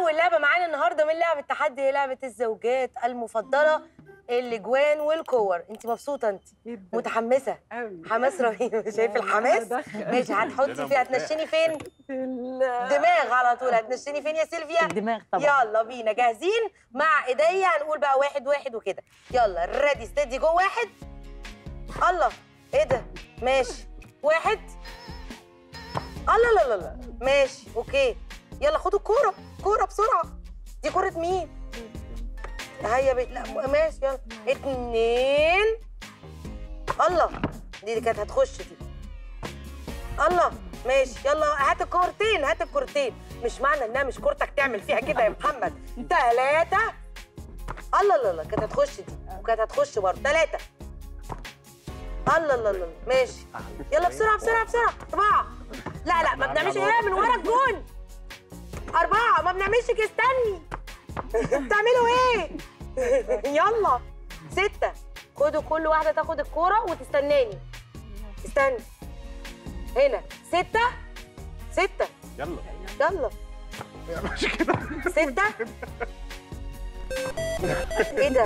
اول لعبه معانا النهارده من لعبه التحدي هي لعبه الزوجات المفضله الاجوان والكور انت مبسوطه انت جدا متحمسه قوي حماس رهيب شايف الحماس ماشي هتحطي فيها هتنشني فين دماغ على طول هتنشني فين يا سيلفيا الدماغ طبعا يلا بينا جاهزين مع ايديا هنقول بقى واحد واحد وكده يلا ريدي ستيدي جو واحد الله ايه ده ماشي واحد الله لا لا لا ماشي اوكي يلا خدوا الكوره كوره بسرعه دي كوره مين هيا بيت لا م- ماشي يلا اتنين الله دي, دي كانت هتخش دي الله ماشي يلا هات الكورتين هات الكورتين مش معنى انها مش كورتك تعمل فيها كده يا محمد تلاتة الله الله الله كانت هتخش دي وكانت هتخش برضه تلاتة الله الله الله ماشي يلا بسرعة بسرعة بسرعة أربعة لا لا ما بنعملش كده من ورا الجون أربعة ما بنعملش كده استني بتعملوا إيه؟ يلا ستة خدوا كل واحدة تاخد الكورة وتستناني استني هنا ستة ستة يلا يلا مش كده ستة ايه ده؟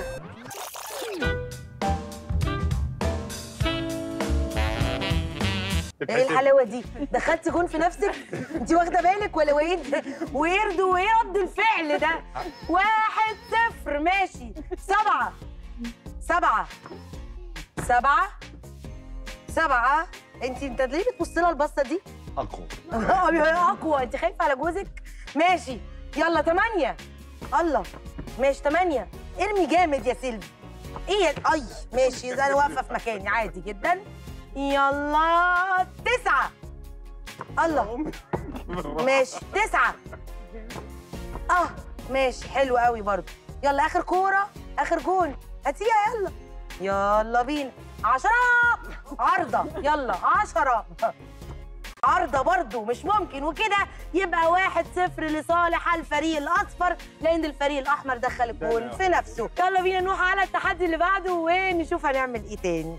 ايه الحلاوة دي؟ دخلتي جون في نفسك؟ انت واخدة بالك ولا وايه ويرد وايه رد الفعل ده؟ واحد صفر ماشي سبعة سبعة سبعة سبعة انت انت ليه بتبص لها البصة دي؟ اقوى اقوى انت خايفه على جوزك ماشي يلا تمانية الله ماشي تمانية ارمي جامد يا سيلفي ايه ال- اي ماشي انا واقفه في مكاني عادي جدا يلا تسعة الله ماشي تسعة اه ماشي حلو قوي برضو يلا اخر كورة اخر جون هاتيها يلا يلا بينا عشرة عرضة يلا عشرة عارضة برضو مش ممكن وكده يبقى واحد صفر لصالح الفريق الأصفر لأن الفريق الأحمر دخل الجول في نفسه يلا بينا نروح على التحدي اللي بعده ونشوف هنعمل إيه تاني